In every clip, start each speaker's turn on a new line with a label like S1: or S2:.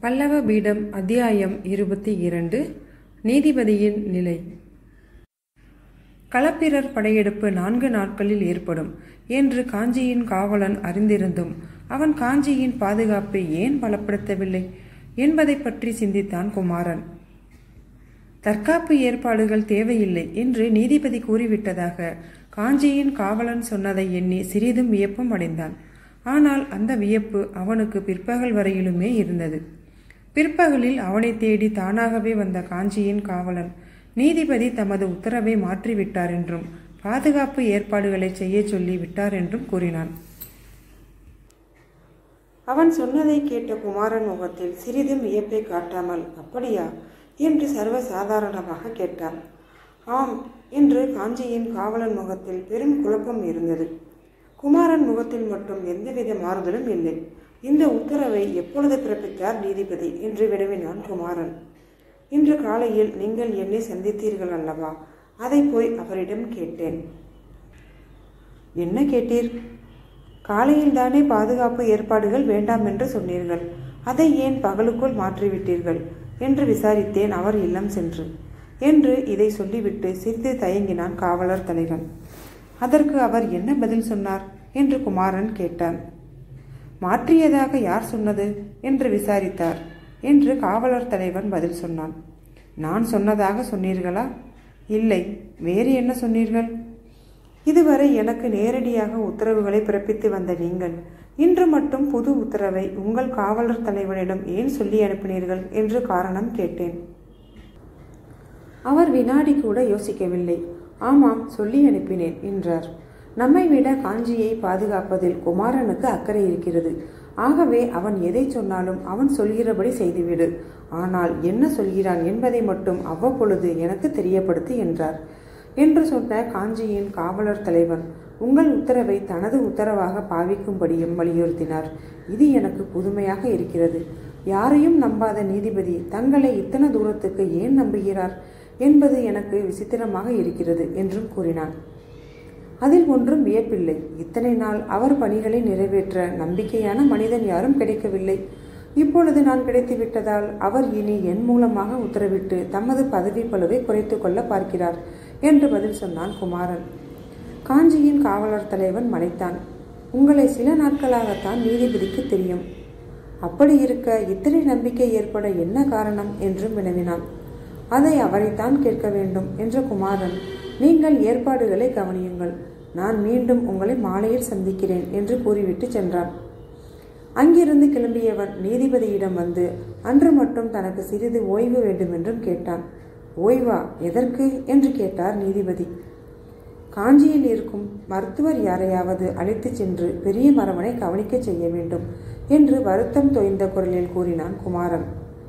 S1: பல்லவ பீடம் அத்தியாயம் இருபத்தி இரண்டு நீதிபதியின் நிலை களப்பிரர் படையெடுப்பு நான்கு நாட்களில் ஏற்படும் என்று காஞ்சியின் காவலன் அறிந்திருந்தும் அவன் காஞ்சியின் பாதுகாப்பை ஏன் பலப்படுத்தவில்லை என்பதை பற்றி சிந்தித்தான் குமாரன் தற்காப்பு ஏற்பாடுகள் தேவையில்லை என்று நீதிபதி கூறிவிட்டதாக காஞ்சியின் காவலன் சொன்னதை எண்ணி சிறிதும் வியப்பும் அடைந்தான் ஆனால் அந்த வியப்பு அவனுக்கு பிற்பகல் வரையிலுமே இருந்தது பிற்பகலில் அவனை தேடி தானாகவே வந்த காஞ்சியின் காவலன் நீதிபதி தமது உத்தரவை மாற்றிவிட்டார் என்றும் பாதுகாப்பு ஏற்பாடுகளை செய்ய சொல்லி விட்டார் என்றும் கூறினான் அவன் சொன்னதை கேட்ட குமாரன் முகத்தில் சிறிதும் வியப்பை காட்டாமல் அப்படியா என்று சர்வ சாதாரணமாக கேட்டான் ஆம் என்று காஞ்சியின் காவலன் முகத்தில் பெரும் குழப்பம் இருந்தது குமாரன் முகத்தில் மட்டும் எந்தவித மாறுதலும் இல்லை இந்த உத்தரவை எப்பொழுது பிறப்பித்தார் நீதிபதி என்று வினவினான் குமாரன் இன்று காலையில் நீங்கள் என்னை சந்தித்தீர்கள் அல்லவா அதை போய் அவரிடம் கேட்டேன் என்ன கேட்டீர் காலையில் தானே பாதுகாப்பு ஏற்பாடுகள் வேண்டாம் என்று சொன்னீர்கள் அதை ஏன் பகலுக்குள் மாற்றிவிட்டீர்கள் என்று விசாரித்தேன் அவர் இல்லம் சென்று என்று இதை சொல்லிவிட்டு சிறிது தயங்கினான் காவலர் தலைவன் அதற்கு அவர் என்ன பதில் சொன்னார் என்று குமாரன் கேட்டான் மாற்றியதாக யார் சொன்னது என்று விசாரித்தார் என்று காவலர் தலைவன் பதில் சொன்னான் நான் சொன்னதாக சொன்னீர்களா இல்லை வேறு என்ன சொன்னீர்கள் இதுவரை எனக்கு நேரடியாக உத்தரவுகளை பிறப்பித்து வந்த நீங்கள் இன்று மட்டும் புது உத்தரவை உங்கள் காவலர் தலைவனிடம் ஏன் சொல்லி அனுப்பினீர்கள் என்று காரணம் கேட்டேன் அவர் வினாடி கூட யோசிக்கவில்லை ஆமாம் சொல்லி அனுப்பினேன் என்றார் நம்மை விட காஞ்சியை பாதுகாப்பதில் குமாரனுக்கு அக்கறை இருக்கிறது ஆகவே அவன் எதை சொன்னாலும் அவன் சொல்கிறபடி செய்துவிடு ஆனால் என்ன சொல்கிறான் என்பதை மட்டும் அவ்வப்பொழுது எனக்கு தெரியப்படுத்து என்றார் என்று சொன்ன காஞ்சியின் காவலர் தலைவன் உங்கள் உத்தரவை தனது உத்தரவாக பாவிக்கும்படியும் வலியுறுத்தினார் இது எனக்கு புதுமையாக இருக்கிறது யாரையும் நம்பாத நீதிபதி தங்களை இத்தனை தூரத்துக்கு ஏன் நம்புகிறார் என்பது எனக்கு விசித்திரமாக இருக்கிறது என்றும் கூறினான் அதில் ஒன்றும் வியப்பில்லை இத்தனை நாள் அவர் பணிகளை நிறைவேற்ற நம்பிக்கையான மனிதன் யாரும் கிடைக்கவில்லை இப்பொழுது நான் கிடைத்துவிட்டதால் அவர் இனி என் மூலமாக உத்தரவிட்டு தமது பதவி பழுவை குறைத்து கொள்ள பார்க்கிறார் என்று பதில் சொன்னான் குமாரன் காஞ்சியின் காவலர் தலைவன் மலைத்தான் உங்களை சில நாட்களாகத்தான் நீதிபதிக்கு தெரியும் அப்படி இருக்க இத்தனை நம்பிக்கை ஏற்பட என்ன காரணம் என்றும் வினவினான் அதை அவரைத்தான் கேட்க வேண்டும் என்ற குமாரன் நீங்கள் ஏற்பாடுகளை கவனியுங்கள் நான் மீண்டும் உங்களை மாலையில் சந்திக்கிறேன் என்று கூறிவிட்டு சென்றான் அங்கிருந்து கிளம்பியவன் நீதிபதியிடம் வந்து அன்று மட்டும் தனக்கு சிறிது ஓய்வு வேண்டுமென்றும் கேட்டான் ஓய்வா எதற்கு என்று கேட்டார் நீதிபதி காஞ்சியில் இருக்கும் மருத்துவர் யாரையாவது அழைத்துச் சென்று பெரிய மரவனை கவனிக்கச் செய்ய வேண்டும் என்று வருத்தம் தோய்ந்த குரலில் கூறினான் குமாரன்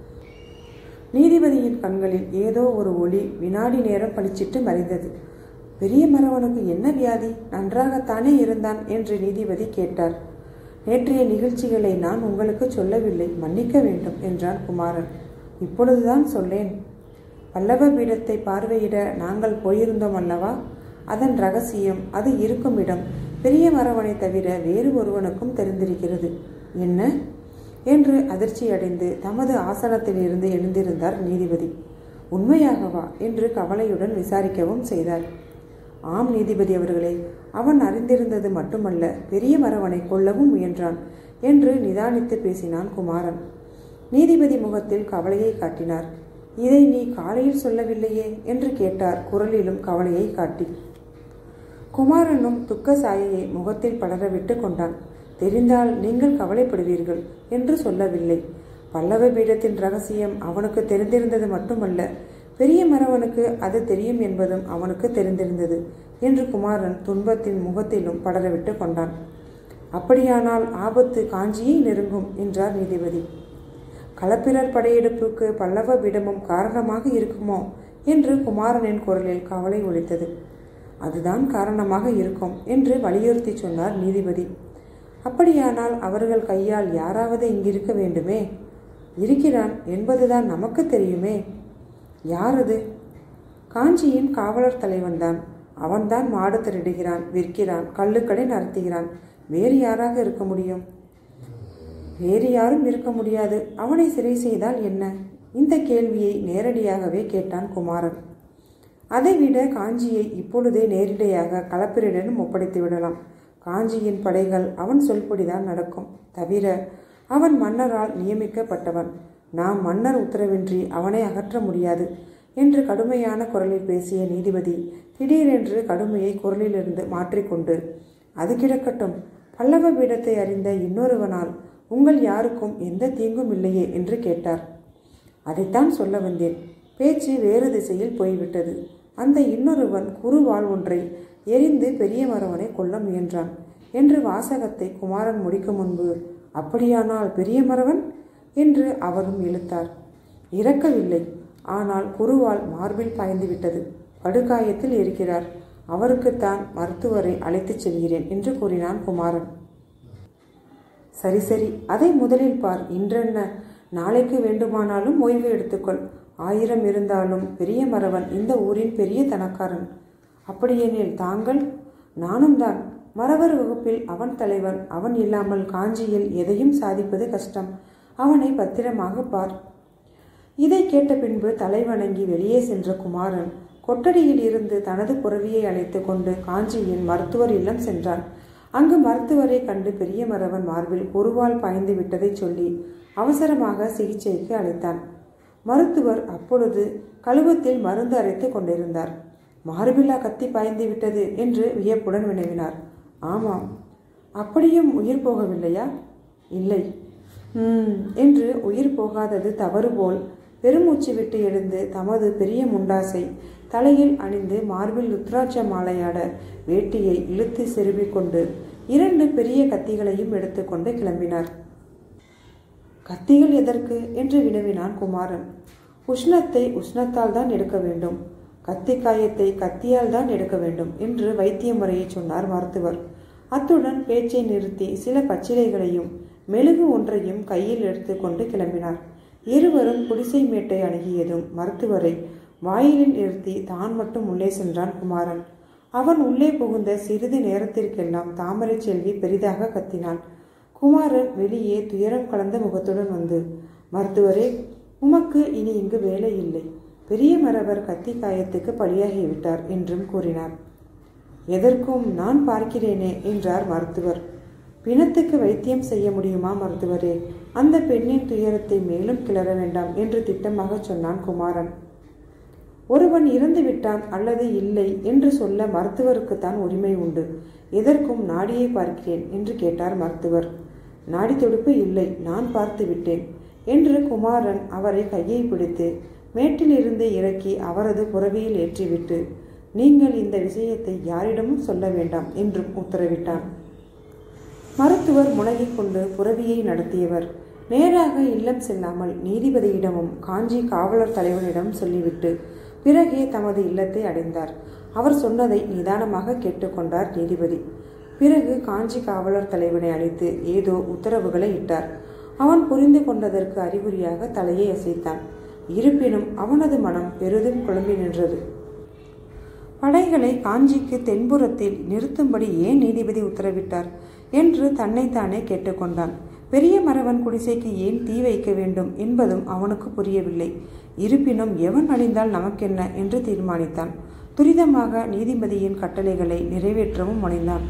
S1: நீதிபதியின் கண்களில் ஏதோ ஒரு ஒளி வினாடி நேரம் பளிச்சிட்டு மறைந்தது பெரிய மரவனுக்கு என்ன வியாதி நன்றாகத்தானே இருந்தான் என்று நீதிபதி கேட்டார் நேற்றைய நிகழ்ச்சிகளை நான் உங்களுக்கு சொல்லவில்லை மன்னிக்க வேண்டும் என்றான் குமாரன் இப்பொழுதுதான் சொல்லேன் பல்லவ பீடத்தை பார்வையிட நாங்கள் போயிருந்தோம் அல்லவா அதன் ரகசியம் அது இருக்கும் இடம் பெரிய மரவனை தவிர வேறு ஒருவனுக்கும் தெரிந்திருக்கிறது என்ன என்று அதிர்ச்சியடைந்து தமது ஆசனத்திலிருந்து எழுந்திருந்தார் நீதிபதி உண்மையாகவா என்று கவலையுடன் விசாரிக்கவும் செய்தார் ஆம் நீதிபதி அவர்களே அவன் அறிந்திருந்தது மட்டுமல்ல பெரிய மரவனை கொல்லவும் முயன்றான் என்று நிதானித்து பேசினான் குமாரன் நீதிபதி முகத்தில் கவலையை காட்டினார் இதை நீ காலையில் சொல்லவில்லையே என்று கேட்டார் குரலிலும் கவலையை காட்டி குமாரனும் துக்க சாயையை முகத்தில் படரவிட்டு கொண்டான் தெரிந்தால் நீங்கள் கவலைப்படுவீர்கள் என்று சொல்லவில்லை பல்லவ பீடத்தின் ரகசியம் அவனுக்கு தெரிந்திருந்தது மட்டுமல்ல பெரிய மரவனுக்கு அது தெரியும் என்பதும் அவனுக்கு தெரிந்திருந்தது என்று குமாரன் துன்பத்தின் முகத்திலும் படரவிட்டு கொண்டான் அப்படியானால் ஆபத்து காஞ்சியை நெருங்கும் என்றார் நீதிபதி களப்பிரர் படையெடுப்புக்கு பல்லவ பீடமும் காரணமாக இருக்குமோ என்று குமாரனின் குரலில் கவலை ஒழித்தது அதுதான் காரணமாக இருக்கும் என்று வலியுறுத்தி சொன்னார் நீதிபதி அப்படியானால் அவர்கள் கையால் யாராவது இங்கிருக்க வேண்டுமே இருக்கிறான் என்பதுதான் நமக்கு தெரியுமே யார் அது காஞ்சியின் காவலர் தலைவன்தான் அவன்தான் மாடு திருடுகிறான் விற்கிறான் கள்ளுக்கடை நடத்துகிறான் வேறு யாராக இருக்க முடியும் வேறு யாரும் இருக்க முடியாது அவனை சிறை செய்தால் என்ன இந்த கேள்வியை நேரடியாகவே கேட்டான் குமாரன் அதைவிட காஞ்சியை இப்பொழுதே நேரிடையாக களப்பிரிடம் ஒப்படைத்து விடலாம் காஞ்சியின் படைகள் அவன் சொல்படிதான் நடக்கும் தவிர அவன் மன்னரால் நியமிக்கப்பட்டவன் நாம் மன்னர் உத்தரவின்றி அவனை அகற்ற முடியாது என்று கடுமையான குரலில் பேசிய நீதிபதி திடீரென்று கடுமையை குரலிலிருந்து மாற்றிக்கொண்டு அது கிடக்கட்டும் பல்லவ பீடத்தை அறிந்த இன்னொருவனால் உங்கள் யாருக்கும் எந்த தீங்கும் இல்லையே என்று கேட்டார் அதைத்தான் சொல்ல வந்தேன் பேச்சு வேறு திசையில் போய்விட்டது அந்த இன்னொருவன் குறுவாள் ஒன்றை எரிந்து பெரிய மரவனை கொல்ல முயன்றான் என்று வாசகத்தை குமாரன் முடிக்கும் முன்பு அப்படியானால் பெரிய மரவன் என்று அவரும் இழுத்தார் இறக்கவில்லை ஆனால் குருவால் மார்பில் பாய்ந்து விட்டது படுகாயத்தில் இருக்கிறார் அவருக்குத்தான் மருத்துவரை அழைத்துச் செல்கிறேன் என்று கூறினான் குமாரன் சரி சரி அதை முதலில் பார் இன்றென்ன நாளைக்கு வேண்டுமானாலும் ஓய்வு எடுத்துக்கொள் ஆயிரம் இருந்தாலும் பெரிய மரவன் இந்த ஊரின் பெரிய தனக்காரன் அப்படியெனில் தாங்கள் நானும் தான் மறவர் வகுப்பில் அவன் தலைவன் அவன் இல்லாமல் காஞ்சியில் எதையும் சாதிப்பது கஷ்டம் அவனை பத்திரமாக பார் இதை கேட்ட பின்பு தலைவணங்கி வெளியே சென்ற குமாரன் கொட்டடியில் இருந்து தனது புறவியை அழைத்து கொண்டு காஞ்சியின் மருத்துவர் இல்லம் சென்றான் அங்கு மருத்துவரை கண்டு பெரிய மரவன் மார்பில் குருவால் பாய்ந்து விட்டதை சொல்லி அவசரமாக சிகிச்சைக்கு அழைத்தான் மருத்துவர் அப்பொழுது கழுவத்தில் மருந்து அரைத்து கொண்டிருந்தார் மார்பிலா கத்தி பாய்ந்து விட்டது என்று வியப்புடன் வினவினார் ஆமாம் அப்படியும் உயிர் போகவில்லையா இல்லை ம் என்று உயிர் போகாதது தவறு போல் பெருமூச்சு விட்டு எழுந்து தமது பெரிய முண்டாசை தலையில் அணிந்து மார்பில் ருத்ராட்ச மாலையாட வேட்டியை இழுத்து செருவிக் கொண்டு இரண்டு பெரிய கத்திகளையும் எடுத்துக்கொண்டு கிளம்பினார் கத்திகள் எதற்கு என்று வினவினான் குமாரன் உஷ்ணத்தை உஷ்ணத்தால் தான் எடுக்க வேண்டும் கத்தி காயத்தை கத்தியால் தான் எடுக்க வேண்டும் என்று வைத்திய முறையை சொன்னார் மருத்துவர் அத்துடன் பேச்சை நிறுத்தி சில பச்சிலைகளையும் மெழுகு ஒன்றையும் கையில் எடுத்துக்கொண்டு கிளம்பினார் இருவரும் குடிசை மேட்டை அணுகியதும் மருத்துவரை வாயிலில் நிறுத்தி தான் மட்டும் உள்ளே சென்றான் குமாரன் அவன் உள்ளே புகுந்த சிறிது நேரத்திற்கெல்லாம் தாமரை செல்வி பெரிதாக கத்தினான் குமாரன் வெளியே துயரம் கலந்த முகத்துடன் வந்து மருத்துவரே உமக்கு இனி இங்கு வேலை இல்லை பெரிய மரவர் கத்தி காயத்துக்கு பலியாகிவிட்டார் என்றும் கூறினார் எதற்கும் நான் பார்க்கிறேனே என்றார் மருத்துவர் பிணத்துக்கு வைத்தியம் செய்ய முடியுமா மருத்துவரே அந்த பெண்ணின் துயரத்தை மேலும் கிளற வேண்டாம் என்று திட்டமாக சொன்னான் குமாரன் ஒருவன் இறந்து விட்டான் அல்லது இல்லை என்று சொல்ல மருத்துவருக்குத்தான் உரிமை உண்டு எதற்கும் நாடியை பார்க்கிறேன் என்று கேட்டார் மருத்துவர் நாடி துடிப்பு இல்லை நான் பார்த்து விட்டேன் என்று குமாரன் அவரை கையை பிடித்து மேட்டிலிருந்து இறக்கி அவரது புறவியில் ஏற்றிவிட்டு நீங்கள் இந்த விஷயத்தை யாரிடமும் சொல்ல வேண்டாம் என்றும் உத்தரவிட்டான் மருத்துவர் முனகிக் கொண்டு புறவியை நடத்தியவர் நேராக இல்லம் செல்லாமல் நீதிபதியிடமும் காஞ்சி காவலர் தலைவனிடம் சொல்லிவிட்டு பிறகே தமது இல்லத்தை அடைந்தார் அவர் சொன்னதை நிதானமாக கேட்டுக்கொண்டார் நீதிபதி பிறகு காஞ்சி காவலர் தலைவனை அழைத்து ஏதோ உத்தரவுகளை இட்டார் அவன் புரிந்து கொண்டதற்கு அறிகுறியாக தலையை அசைத்தான் இருப்பினும் அவனது மனம் பெரிதும் குழம்பி நின்றது படைகளை காஞ்சிக்கு தென்புறத்தில் நிறுத்தும்படி ஏன் நீதிபதி உத்தரவிட்டார் என்று தன்னைத்தானே கேட்டுக்கொண்டான் பெரிய மரவன் குடிசைக்கு ஏன் தீ வைக்க வேண்டும் என்பதும் அவனுக்கு புரியவில்லை இருப்பினும் எவன் அழிந்தால் நமக்கென்ன என்று தீர்மானித்தான் துரிதமாக நீதிபதியின் கட்டளைகளை நிறைவேற்றவும் முனைந்தான்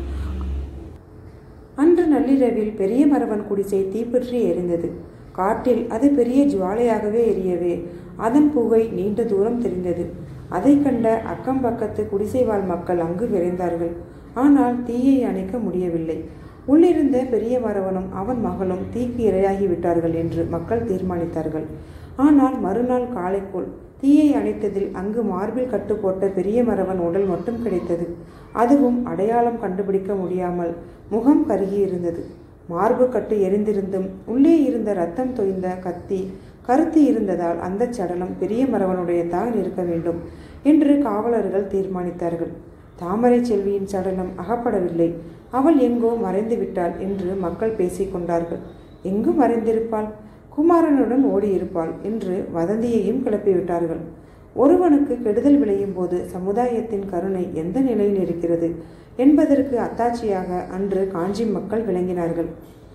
S1: அன்று நள்ளிரவில் பெரிய மரவன் குடிசை தீப்பற்றி எரிந்தது காட்டில் அது பெரிய ஜுவாலையாகவே எரியவே அதன் புகை நீண்ட தூரம் தெரிந்தது அதை கண்ட அக்கம் பக்கத்து குடிசை வாழ் மக்கள் அங்கு விரைந்தார்கள் ஆனால் தீயை அணைக்க முடியவில்லை உள்ளிருந்த பெரிய மரவனும் அவன் மகளும் தீக்கு இரையாகி விட்டார்கள் என்று மக்கள் தீர்மானித்தார்கள் ஆனால் மறுநாள் காலைக்குள் தீயை அணைத்ததில் அங்கு மார்பில் கட்டு போட்ட பெரிய மரவன் உடல் மட்டும் கிடைத்தது அதுவும் அடையாளம் கண்டுபிடிக்க முடியாமல் முகம் கருகியிருந்தது மார்பு கட்டு எரிந்திருந்தும் உள்ளே இருந்த ரத்தம் தொய்ந்த கத்தி கருத்து இருந்ததால் அந்த சடலம் பெரிய மரவனுடையதாக இருக்க வேண்டும் என்று காவலர்கள் தீர்மானித்தார்கள் தாமரை செல்வியின் சடலம் அகப்படவில்லை அவள் எங்கோ மறைந்து விட்டாள் என்று மக்கள் பேசிக்கொண்டார்கள் எங்கு மறைந்திருப்பாள் குமாரனுடன் ஓடியிருப்பாள் என்று வதந்தியையும் கிளப்பிவிட்டார்கள் ஒருவனுக்கு கெடுதல் விளையும் போது சமுதாயத்தின் கருணை எந்த நிலையில் இருக்கிறது என்பதற்கு அத்தாட்சியாக அன்று காஞ்சி மக்கள் விளங்கினார்கள்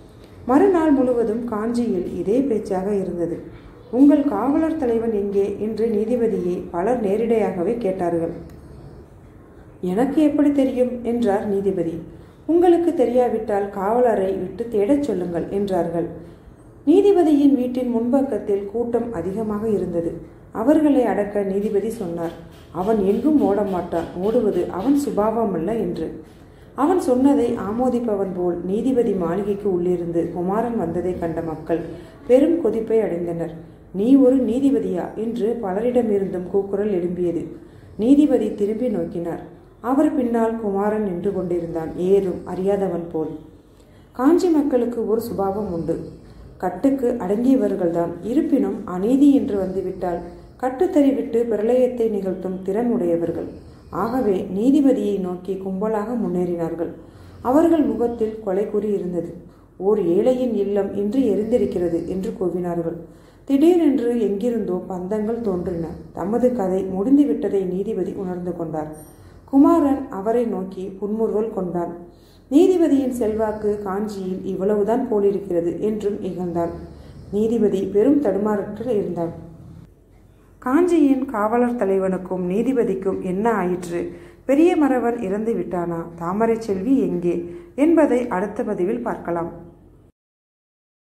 S1: மறுநாள் முழுவதும் காஞ்சியில் இதே பேச்சாக இருந்தது உங்கள் காவலர் தலைவன் எங்கே என்று நீதிபதியை பலர் நேரிடையாகவே கேட்டார்கள் எனக்கு எப்படி தெரியும் என்றார் நீதிபதி உங்களுக்கு தெரியாவிட்டால் காவலரை விட்டு தேடச் சொல்லுங்கள் என்றார்கள் நீதிபதியின் வீட்டின் முன்பக்கத்தில் கூட்டம் அதிகமாக இருந்தது அவர்களை அடக்க நீதிபதி சொன்னார் அவன் எங்கும் ஓட மாட்டான் ஓடுவது அவன் சுபாவமல்ல என்று அவன் சொன்னதை ஆமோதிப்பவன் போல் நீதிபதி மாளிகைக்கு உள்ளிருந்து குமாரன் வந்ததை கண்ட மக்கள் பெரும் கொதிப்பை அடைந்தனர் நீ ஒரு நீதிபதியா என்று பலரிடமிருந்தும் கூக்குரல் எழும்பியது நீதிபதி திரும்பி நோக்கினார் அவர் பின்னால் குமாரன் நின்று கொண்டிருந்தான் ஏறும் அறியாதவன் போல் காஞ்சி மக்களுக்கு ஒரு சுபாவம் உண்டு கட்டுக்கு அடங்கியவர்கள்தான் இருப்பினும் அநீதி என்று வந்துவிட்டால் கட்டுத்தறிவிட்டு பிரளயத்தை நிகழ்த்தும் திறன் உடையவர்கள் ஆகவே நீதிபதியை நோக்கி கும்பலாக முன்னேறினார்கள் அவர்கள் முகத்தில் கொலை குறி இருந்தது ஓர் ஏழையின் இல்லம் இன்று எரிந்திருக்கிறது என்று கூவினார்கள் திடீரென்று எங்கிருந்தோ பந்தங்கள் தோன்றின தமது கதை முடிந்துவிட்டதை நீதிபதி உணர்ந்து கொண்டார் குமாரன் அவரை நோக்கி புன்முறுவல் கொண்டான் நீதிபதியின் செல்வாக்கு காஞ்சியில் இவ்வளவுதான் போலிருக்கிறது என்றும் இகழ்ந்தான் நீதிபதி பெரும் தடுமாறத்தில் இருந்தான் காஞ்சியின் காவலர் தலைவனுக்கும் நீதிபதிக்கும் என்ன ஆயிற்று பெரிய மறவன் இறந்து விட்டானா தாமரை செல்வி எங்கே என்பதை அடுத்த பதிவில் பார்க்கலாம்